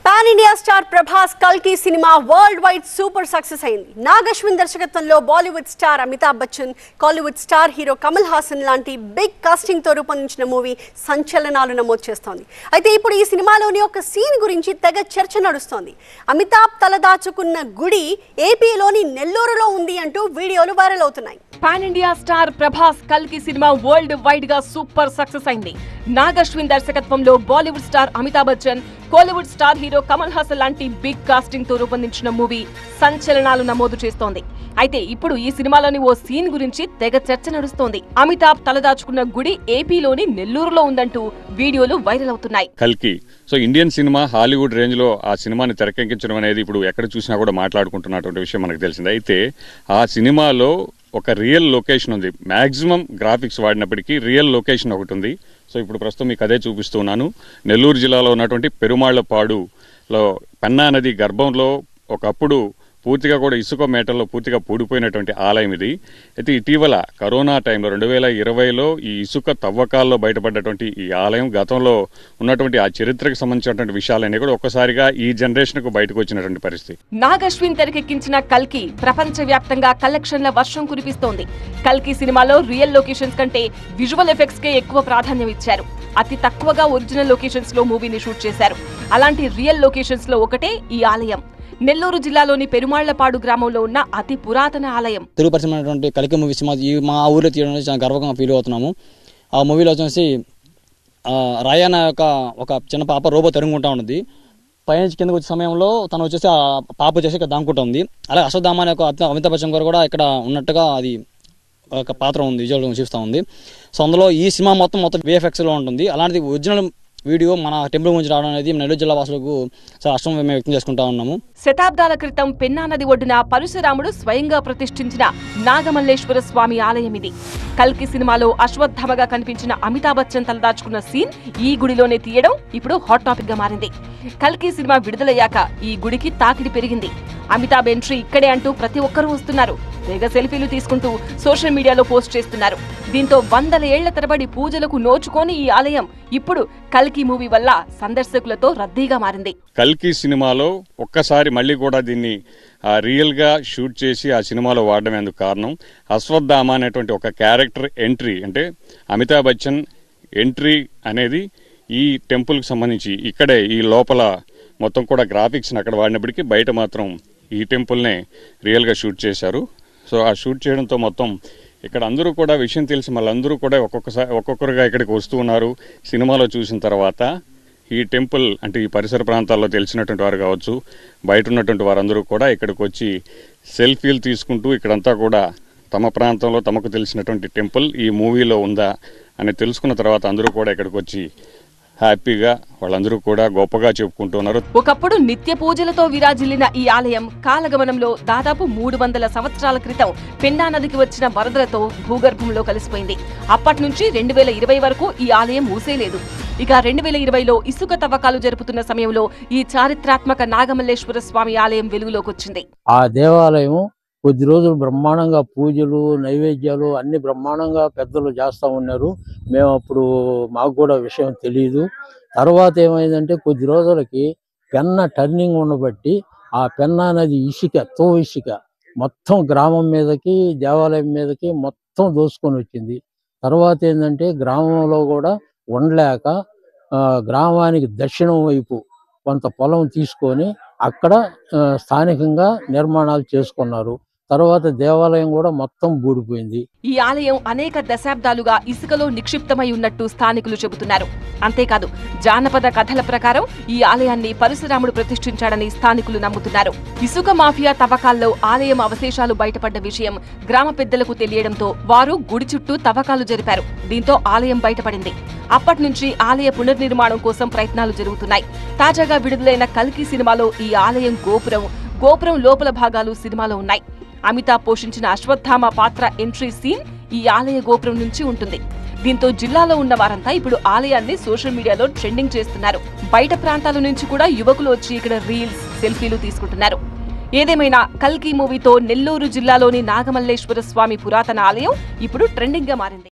pan India star Prabhas కల్కి cinema world wide super success అయింది నాగశ్విన్ దర్శకత్వంలో Bollywood star Amitabh Bachchan Kollywood star hero Kamal Haasan లాంటి big casting తో రూపొందించిన మూవీ సంచలనాలు నమోదు చేస్తోంది అయితే ఇప్పుడు ఈ సినిమాలోని ఒక సీన్ గురించి తెగ చర్చ నడుస్తోంది అమితాబ్ తలదాచుకున్న గుడి ఏపీలోని నెల్లూరులో ఉంది అంటూ వీడియోలు వైరల్ అవుతున్నాయి పాన్ ఇండియా స్టార్ ప్రభాస్ కల్కి సినిమా వరల్డ్ వైడ్ గా సూపర్ సక్సెస్ అయింది నాగశ్విన్ దర్శకత్వంలో Bollywood star Amitabh Bachchan Kollywood star hero Kamal Haasan లాంటి బిగ్ కాస్టింగ్ తో రూపొందించిన మూవీ సంచలనాలు నమోదు చేస్తోంది అయితే ఇప్పుడు ఈ సినిమాలోని ఓ సీన్ గురించి తెగ చర్చ నడుస్తోంది అమితాబ్ తలదాచుకున్న గుడి ఏపీలోని నెల్లూరులో ఉందంటూ వీడియోలు వైరల్ అవుతున్నాయి కల్కి so Indian cinema Hollywood range లో ఆ సినిమాని తెరకెక్కించడం అనేది ఇప్పుడు ఎక్కడ చూసినా కూడా మాట్లాడుకుంటున్నటువంటి విషయం మనకు తెలిసింది అయితే ఆ సినిమాలో ఒక రియల్ లొకేషన్ ఉంది మాక్సిమం గ్రాఫిక్స్ వాడినప్పటికీ రియల్ లొకేషన్ ఒకటి ఉంది సో ఇప్పుడు ప్రస్తుతం మీకు అదే చూపిస్తున్నాను నెల్లూరు జిల్లాలో ఉన్నటువంటి పెరుమాళ్లపాడులో పెన్నా నది గర్భంలో ఒకప్పుడు పూర్తిగా కూడా ఇసుక మేటల్లో పూర్తిగా పూడిపోయినటువంటి ఆలయం ఇది అయితే ఇటీవల కరోనా టైంలో రెండు వేల ఇరవైలో ఈ ఇసుక తవ్వకాల్లో బయటపడ్డటువంటి ఈ ఆలయం గతంలో ఉన్నటువంటి ఆ చరిత్రకు సంబంధించినటువంటి విషయాలన్నీ కూడా ఒక్కసారిగా ఈ జనరేషన్కు బయటకు వచ్చినటువంటి పరిస్థితి నాగశ్విన్ తెరకెక్కించిన కల్కి ప్రపంచ వ్యాప్తంగా కలెక్షన్ల వర్షం కురిపిస్తోంది కల్కి సినిమాలో రియల్ లొకేషన్స్ కంటే విజువల్ ఎఫెక్ట్స్ కే ఎక్కువ ప్రాధాన్యం ఇచ్చారు అతి తక్కువగా ఒరిజినల్ లొకేషన్స్ లో మూవీని షూట్ చేశారు అలాంటి రియల్ లొకేషన్స్ లో ఒకటే ఈ ఆలయం నెల్లూరు జిల్లాలోని పెరుమాళ్లపాడు గ్రామంలో ఉన్న అతి పురాతన ఆలయం తెలుగు పరిశ్రమైనటువంటి కలికి మూవీ సినిమా ఈ మా ఊరిలో తీయడం అనేది చాలా గర్వంగా ఫీల్ అవుతున్నాము ఆ మూవీలో వచ్చేసి ఆ, రాయన్న యొక్క ఒక చిన్న పాప రోబో తరుగుంటా ఉన్నది పైనుంచి కిందకు వచ్చే సమయంలో తను వచ్చేసి ఆ పాప వచ్చేసి ఇక్కడ దాంకుంటా ఉంది అలాగే అశ్వత్థామ అనే ఒక అత- అమితాబ్ బచ్చన్ గారు కూడా ఇక్కడ ఉన్నట్టుగా అది ఒక పాత్ర ఉంది విజువల్ చూస్తూ ఉంది సో అందులో ఈ సినిమా మొత్తం మొత్తం VFX లో ఉంటుంది అలాంటిది ఒరిజినల్ వీడియో మన టెంపుల్ గురించి రావడం అనేది నెల్లూరు జిల్లా వాసులకు చాలా అష్టం మేము వ్యక్తం చేసుకుంటా ఉన్నాము శతాబ్దాల క్రితం పెన్నా నది ఒడ్డున పరశురాముడు స్వయంగా ప్రతిష్ఠించిన నాగమల్లేశ్వర స్వామి ఆలయం ఇది కల్కి సినిమాలో అశ్వత్థామగా కనిపించిన అమితాబ్ బచ్చన్ తలదాచుకున్న సీన్ ఈ గుడిలోనే తీయడం ఇప్పుడు హాట్ టాపిక్ గా మారింది కల్కి సినిమా విడుదలయ్యాక ఈ గుడికి తాకిడి పెరిగింది అమితాబ్ ఎంట్రీ ఇక్కడే అంటూ ప్రతి ఒక్కరూ వస్తున్నారు తెగ సెల్ఫీలు తీసుకుంటూ సోషల్ మీడియాలో పోస్ట్ చేస్తున్నారు దీంతో వందల ఏళ్ల తరబడి పూజలకు నోచుకోని ఈ ఆలయం ఇప్పుడు కల్కి మూవీ వల్ల సందర్శకులతో రద్దీగా మారింది కల్కి సినిమాలో ఒక్కసారి మళ్ళీ కూడా దీన్ని ఆ, రియల్గా షూట్ చేసి ఆ సినిమాలో వాడడం ఎందుకు కారణం అశ్వత్థామ అనేటువంటి ఒక క్యారెక్టర్ ఎంట్రీ అంటే అమితాబ్ బచ్చన్ ఎంట్రీ అనేది ఈ టెంపుల్కి సంబంధించి ఇక్కడే ఈ లోపల మొత్తం కూడా గ్రాఫిక్స్ని అక్కడ వాడినప్పటికీ బయట మాత్రం ఈ టెంపుల్నే రియల్గా షూట్ చేశారు సో ఆ షూట్ చేయడంతో మొత్తం ఇక్కడ అందరూ కూడా విషయం తెలిసి మళ్ళీ అందరూ కూడా ఒక్కొక్కసారి ఒక్కొక్కరుగా ఇక్కడికి వస్తూ ఉన్నారు సినిమాలో చూసిన తర్వాత ఈ టెంపుల్ అంటే ఈ పరిసర ప్రాంతాల్లో తెలిసినటువంటి వారు కావచ్చు బయట ఉన్నటువంటి వారందరూ కూడా ఇక్కడికి వచ్చి సెల్ఫీలు తీసుకుంటూ ఇక్కడంతా కూడా తమ ప్రాంతంలో తమకు తెలిసినటువంటి టెంపుల్ ఈ మూవీలో ఉందా అని తెలుసుకున్న తర్వాత అందరూ కూడా ఇక్కడికి వచ్చి హ్యాపీగా వాళ్ళందరూ కూడా గొప్పగా చెప్పుకుంటున్నారు ఒకప్పుడు నిత్య పూజలతో విరాజిల్లిన ఈ ఆలయం కాలగమనంలో దాదాపు మూడు వందల సంవత్సరాల క్రితం పెన్నా నదికి వచ్చిన వరదలతో భూగర్భంలో కలిసిపోయింది అప్పటి నుంచి రెండు వేల ఇరవై వరకు ఈ ఆలయం మూసేలేదు ఇక రెండు వేల ఇరవైలో ఇసుక తవ్వకాలు జరుపుతున్న సమయంలో ఈ చారిత్రాత్మక నాగమల్లేశ్వర స్వామి ఆలయం వెలుగులోకి వచ్చింది ఆ దేవాలయం కొద్ది రోజులు బ్రహ్మాండంగా పూజలు నైవేద్యాలు అన్ని బ్రహ్మాండంగా పెద్దలు చేస్తూ ఉన్నారు మేము అప్పుడు మాకు కూడా విషయం తెలియదు తర్వాత ఏమైందంటే కొద్ది రోజులకి పెన్న టర్నింగ్ ఉండబట్టి ఆ పెన్నా నది ఇసుక తో ఇసుక మొత్తం గ్రామం మీదకి దేవాలయం మీదకి మొత్తం దోసుకొని వచ్చింది తర్వాత ఏంటంటే గ్రామంలో కూడా ఉండలేక ఆ, గ్రామానికి దక్షిణం వైపు కొంత పొలం తీసుకొని అక్కడ ఆ, స్థానికంగా నిర్మాణాలు చేసుకున్నారు తర్వాత దేవాలయం కూడా మొత్తం బూడిపోయింది ఈ ఆలయం అనేక దశాబ్దాలుగా ఇసుకలో నిక్షిప్తమై ఉన్నట్టు స్థానికులు చెబుతున్నారు అంతేకాదు జానపద కథల ప్రకారం ఈ ఆలయాన్ని పరశురాముడు ప్రతిష్ఠించాడని స్థానికులు నమ్ముతున్నారు ఇసుక మాఫియా తవ్వకాల్లో ఆలయం అవశేషాలు బయటపడ్డ విషయం గ్రామ పెద్దలకు తెలియడంతో వారు గుడి చుట్టూ తవ్వకాలు జరిపారు దీంతో ఆలయం బయటపడింది అప్పటి నుంచి ఆలయ పునర్నిర్మాణం కోసం ప్రయత్నాలు జరుగుతున్నాయి తాజాగా విడుదలైన కల్కి సినిమాలో ఈ ఆలయం గోపురం గోపురం లోపల భాగాలు సినిమాలో ఉన్నాయి అమితాబ్ పోషించిన అశ్వత్థామ పాత్ర ఎంట్రీ సీన్ ఈ ఆలయ గోపురం నుంచి ఉంటుంది దీంతో జిల్లాలో ఉన్న వారంతా ఇప్పుడు ఆలయాన్ని సోషల్ మీడియాలో ట్రెండింగ్ చేస్తున్నారు బయట ప్రాంతాల నుంచి కూడా యువకులు వచ్చి ఇక్కడ రీల్స్ సెల్ఫీలు తీసుకుంటున్నారు ఏదేమైనా కల్కి మూవీతో నెల్లూరు జిల్లాలోని నాగమల్లేశ్వర స్వామి పురాతన ఆలయం ఇప్పుడు ట్రెండింగ్ గా మారింది